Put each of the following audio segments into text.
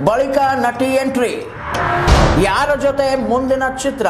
ಬಳಿಕ ನಟಿ ಎಂಟ್ರಿ ಯಾರ ಜೊತೆ ಮುಂದಿನ ಚಿತ್ರ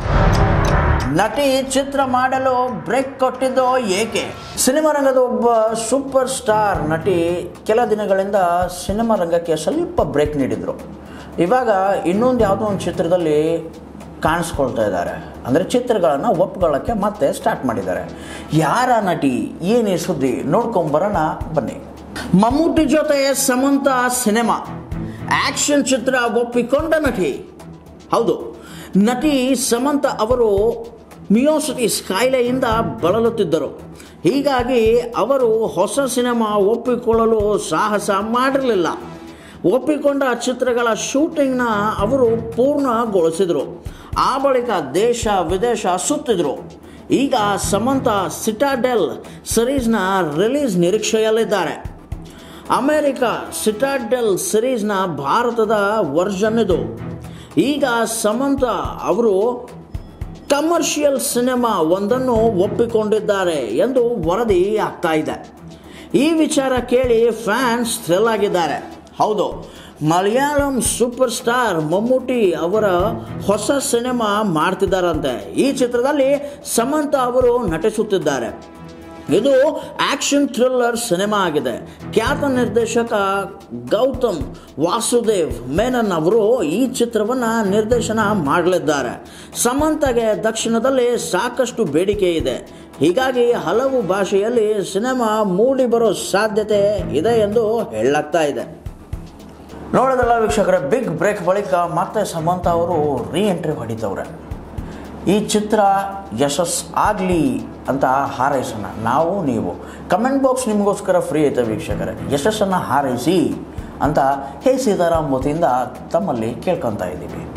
ನಟಿ ಚಿತ್ರ ಮಾಡಲು ಬ್ರೇಕ್ ಕೊಟ್ಟಿದ್ದು ಏಕೆ ಸಿನಿಮಾ ರಂಗದ ಒಬ್ಬ ಸೂಪರ್ ಸ್ಟಾರ್ ನಟಿ ಕೆಲ ದಿನಗಳಿಂದ ಸಿನಿಮಾ ರಂಗಕ್ಕೆ ಸ್ವಲ್ಪ ಬ್ರೇಕ್ ನೀಡಿದರು ಇವಾಗ ಇನ್ನೊಂದು ಯಾವುದೋ ಒಂದು ಚಿತ್ರದಲ್ಲಿ ಕಾಣಿಸ್ಕೊಳ್ತಾ ಇದ್ದಾರೆ ಅಂದರೆ ಚಿತ್ರಗಳನ್ನು ಒಪ್ಕೊಳ್ಳೋಕ್ಕೆ ಮತ್ತೆ ಸ್ಟಾರ್ಟ್ ಮಾಡಿದ್ದಾರೆ ಯಾರ ನಟಿ ಏನೇ ಸುದ್ದಿ ನೋಡ್ಕೊಂಬರೋಣ ಬನ್ನಿ ಮಮ್ಮೂಟಿ ಜೊತೆ ಸಮಂತ ಸಿನಿಮಾ ಆಕ್ಷನ್ ಚಿತ್ರ ಒಪ್ಪಿಕೊಂಡ ನಟಿ ಹೌದು ನಟಿ ಸಮಂತ ಅವರು ಮಿಯೋಸಿಟಿಸ್ ಕಾಯಿಲೆಯಿಂದ ಬಳಲುತ್ತಿದ್ದರು ಹೀಗಾಗಿ ಅವರು ಹೊಸ ಸಿನಿಮಾ ಒಪ್ಪಿಕೊಳ್ಳಲು ಸಾಹಸ ಮಾಡಿರಲಿಲ್ಲ ಒಪ್ಪಿಕೊಂಡ ಚಿತ್ರಗಳ ಶೂಟಿಂಗ್ನ ಅವರು ಪೂರ್ಣಗೊಳಿಸಿದರು ಆ ಬಳಿಕ ದೇಶ ವಿದೇಶ ಸುತ್ತಿದ್ರು ಈಗ ಸಮಂತ ಸಿಟಾಡೆಲ್ ಸಿರೀಸ್ನ ರಿಲೀಸ್ ನಿರೀಕ್ಷೆಯಲ್ಲಿದ್ದಾರೆ ಅಮೆರಿಕ ಸಿಟಾಡೆಲ್ ಸಿರೀಸ್ನ ಭಾರತದ ವರ್ಷನ್ ಇದು ಈಗ ಸಮಂತ ಅವರು ಕಮರ್ಷಿಯಲ್ ಸಿನಿಮಾ ಒಂದನ್ನು ಒಪ್ಪಿಕೊಂಡಿದ್ದಾರೆ ಎಂದು ವರದಿ ಆಗ್ತಾ ಇದೆ ಈ ವಿಚಾರ ಕೇಳಿ ಫ್ಯಾನ್ಸ್ ಥ್ರಿಲ್ ಆಗಿದ್ದಾರೆ ಹೌದು ಮಲಯಾಳಂ ಸೂಪರ್ ಸ್ಟಾರ್ ಮಮ್ಮೂಟಿ ಅವರ ಹೊಸ ಸಿನಿಮಾ ಮಾಡ್ತಿದ್ದಾರಂತೆ ಈ ಚಿತ್ರದಲ್ಲಿ ಸಮಂತ ಅವರು ನಟಿಸುತ್ತಿದ್ದಾರೆ ಇದು ಆಕ್ಷನ್ ಥ್ರಿಲ್ಲರ್ ಸಿನಿಮಾ ಆಗಿದೆ ಖ್ಯಾತ ನಿರ್ದೇಶಕ ಗೌತಮ್ ವಾಸುದೇವ್ ಮೇನನ್ ಅವರು ಈ ಚಿತ್ರವನ್ನು ನಿರ್ದೇಶನ ಮಾಡಲಿದ್ದಾರೆ ಸಮಂತಗೆ ದಕ್ಷಿಣದಲ್ಲಿ ಸಾಕಷ್ಟು ಬೇಡಿಕೆ ಇದೆ ಹೀಗಾಗಿ ಹಲವು ಭಾಷೆಯಲ್ಲಿ ಸಿನಿಮಾ ಮೂಡಿ ಬರೋ ಸಾಧ್ಯತೆ ಇದೆ ಎಂದು ಹೇಳಲಾಗ್ತಾ ಇದೆ ನೋಡೋದಲ್ಲ ವೀಕ್ಷಕರೇ ಬಿಗ್ ಬ್ರೇಕ್ ಬಳಿಕ ಮತ್ತೆ ಸಮಂತ ಅವರು ರೀ ಎಂಟ್ರಿ ಹೊಡಿತವ್ರೆ ಈ ಚಿತ್ರ ಯಶಸ್ ಆಗಲಿ ಅಂತ ಹಾರೈಸೋಣ ನಾವು ನೀವು ಕಮೆಂಟ್ ಬಾಕ್ಸ್ ನಿಮಗೋಸ್ಕರ ಫ್ರೀ ಐತೆ ವೀಕ್ಷಕರೇ ಯಶಸ್ಸನ್ನು ಹಾರೈಸಿ ಅಂತ ಹೇ ಸೀತಾರಾಮ್ ವತಿಯಿಂದ ತಮ್ಮಲ್ಲಿ ಕೇಳ್ಕೊತಾ ಇದ್ದೀವಿ